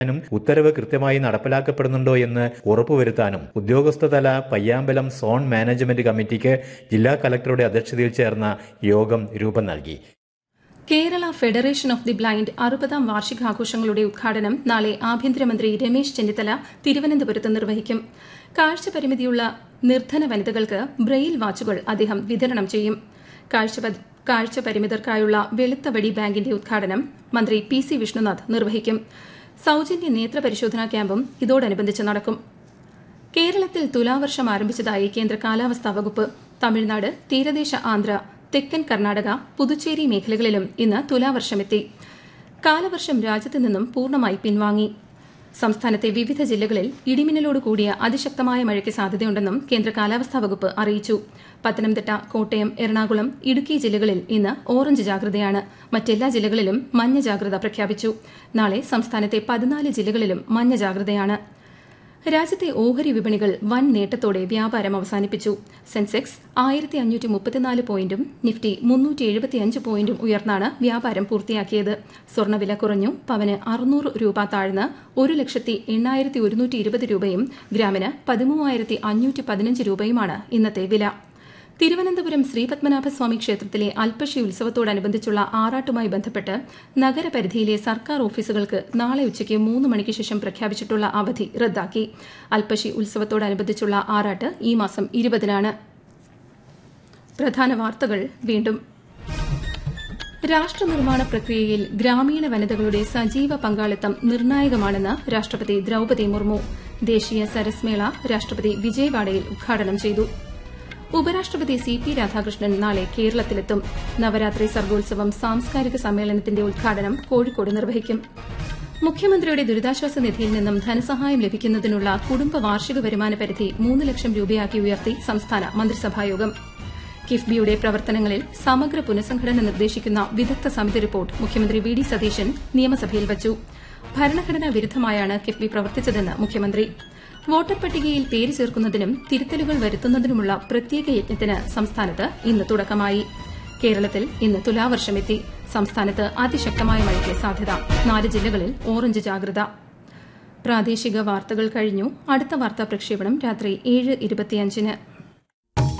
നും ഉത്തരവ് കൃത്യമായി നടപ്പിലാക്കപ്പെടുന്നുണ്ടോ എന്ന് ഉറപ്പുവരുത്താനും ഉദ്യോഗസ്ഥതല പയ്യാമ്പലം സോൺ മാനേജ്മെന്റ് കമ്മിറ്റിക്ക് ജില്ലാ കലക്ടറുടെ അധ്യക്ഷതയിൽ ചേർന്ന യോഗം രൂപം നൽകി Kerala federation of the blind അറുപതാം വാർഷികാഘോഷങ്ങളുടെ ഉദ്ഘാടനം നാളെ ആഭ്യന്തരമന്ത്രി രമേശ് ചെന്നിത്തല തിരുവനന്തപുരത്ത് നിർവഹിക്കും കാഴ്ച പരിമിതിയുള്ള നിർധന വനിതകൾക്ക് ബ്രെയിൽ വാച്ചുകൾ അദ്ദേഹം വിതരണം ചെയ്യും കാഴ്ച കാഴ്ച പരിമിതർക്കായുള്ള വെളുത്തവടി ബാങ്കിന്റെ ഉദ്ഘാടനം മന്ത്രി പി സി വിഷ്ണുനാഥ് നിർവഹിക്കും സൌജന്യ നേത്ര പരിശോധനാ ക്യാമ്പും ഇതോടനുബന്ധിച്ച് നടക്കും കേരളത്തിൽ തുലാവർഷം ആരംഭിച്ചതായി കേന്ദ്ര കാലാവസ്ഥാ വകുപ്പ് തമിഴ്നാട് തീരദേശ ആന്ധ്ര തെക്കൻ കർണാടക പുതുച്ചേരി മേഖലകളിലും ഇന്ന് തുലാവർഷമെത്തി കാലവർഷം രാജ്യത്ത് നിന്നും പൂർണ്ണമായി പിൻവാങ്ങി സംസ്ഥാനത്തെ വിവിധ ജില്ലകളിൽ ഇടിമിന്നലോട് കൂടിയ അതിശക്തമായ മഴയ്ക്ക് സാധ്യതയുണ്ടെന്നും കേന്ദ്ര കാലാവസ്ഥാ വകുപ്പ് അറിയിച്ചു പത്തനംതിട്ട കോട്ടയം എറണാകുളം ഇടുക്കി ജില്ലകളിൽ ഇന്ന് ഓറഞ്ച് ജാഗ്രതയാണ് മറ്റെല്ലാ ജില്ലകളിലും മഞ്ഞ ജാഗ്രത പ്രഖ്യാപിച്ചു നാളെ സംസ്ഥാനത്തെ പതിനാല് ജില്ലകളിലും മഞ്ഞ ജാഗ്രതയാണ് രാജ്യത്തെ ഓഹരി വിപണികൾ വൻ നേട്ടത്തോടെ വ്യാപാരം അവസാനിപ്പിച്ചു സെൻസെക്സ് ആയിരത്തി അഞ്ഞൂറ്റി മുപ്പത്തിനാല് പോയിന്റും നിഫ്റ്റി മുന്നൂറ്റി എഴുപത്തിയഞ്ച് പോയിന്റും ഉയർന്നാണ് വ്യാപാരം പൂർത്തിയാക്കിയത് സ്വർണ്ണവില കുറഞ്ഞു പവന് അറുന്നൂറ് രൂപ താഴ്ന്ന് ഒരു ലക്ഷത്തി എണ്ണായിരത്തി ഒരുന്നൂറ്റി ഇരുപത് രൂപയും ഗ്രാമിന് പതിമൂവായിരത്തി അഞ്ഞൂറ്റി പതിനഞ്ച് രൂപയുമാണ് ഇന്നത്തെ വില തിരുവനന്തപുരം ശ്രീപത്മനാഭസ്വാമി ക്ഷേത്രത്തിലെ അൽപ്പശി ഉത്സവത്തോടനുബന്ധിച്ചുള്ള ആറാട്ടുമായി ബന്ധപ്പെട്ട് നഗരപരിധിയിലെ സർക്കാർ ഓഫീസുകൾക്ക് നാളെ ഉച്ചയ്ക്ക് മൂന്ന് മണിക്ക് ശേഷം പ്രഖ്യാപിച്ചിട്ടുള്ള അവധി റദ്ദാക്കി അൽപ്പശി ഉത്സവത്തോടനുബന്ധിച്ചുള്ള ആറാട്ട് ഈ മാസം ഇരുപതിനാണ് പ്രധാന വാർത്തകൾ വീണ്ടും രാഷ്ട്രനിർമ്മാണ പ്രക്രിയയിൽ ഗ്രാമീണ വനിതകളുടെ സജീവ പങ്കാളിത്തം നിർണായകമാണെന്ന് രാഷ്ട്രപതി ദ്രൌപതി മുർമു ദേശീയ സരസ് മേള രാഷ്ട്രപതി വിജയവാഡയിൽ ഉദ്ഘാടനം ചെയ്തു ഉപരാഷ്ട്രപതി സി പി രാധാകൃഷ്ണൻ നാളെ കേരളത്തിലെത്തും നവരാത്രി സർഗോത്സവം സാംസ്കാരിക സമ്മേളനത്തിന്റെ ഉദ്ഘാടനം കോഴിക്കോട് നിർവഹിക്കും മുഖ്യമന്ത്രിയുടെ ദുരിതാശ്വാസ നിധിയിൽ നിന്നും ധനസഹായം ലഭിക്കുന്നതിനുള്ള കുടുംബ വാർഷിക വരുമാന പരിധി മൂന്ന് ലക്ഷം രൂപയാക്കി ഉയർത്തി സംസ്ഥാന മന്ത്രിസഭായോഗം കിഫ്ബിയുടെ പ്രവർത്തനങ്ങളിൽ സമഗ്ര പുനഃസംഘടന നിർദ്ദേശിക്കുന്ന വിദഗ്ധ സമിതി റിപ്പോർട്ട് മുഖ്യമന്ത്രി വി ഡി സതീശൻ നിയമസഭയിൽ വച്ചു ഭരണഘടനാ വിരുദ്ധമായാണ് കിഫ്ബി പ്രവർത്തിച്ചതെന്ന് മുഖ്യമന്ത്രി വോട്ടർ പട്ടികയിൽ പേര് ചേർക്കുന്നതിനും തിരുത്തലുകൾ വരുത്തുന്നതിനുമുള്ള പ്രത്യേക യജ്ഞത്തിന് സംസ്ഥാനത്ത് ഇന്ന് തുടക്കമായി കേരളത്തിൽ ഇന്ന് തുലാവർഷമെത്തി സംസ്ഥാനത്ത് അതിശക്തമായ മഴയ്ക്ക് സാധ്യത നാല് ജില്ലകളിൽ ഓറഞ്ച് ജാഗ്രത പ്രാദേശിക വാർത്തകൾ കഴിഞ്ഞു അടുത്ത വാർത്താ പ്രക്ഷേപണം രാത്രി ഏഴ് ഇരുപത്തിയഞ്ചിന്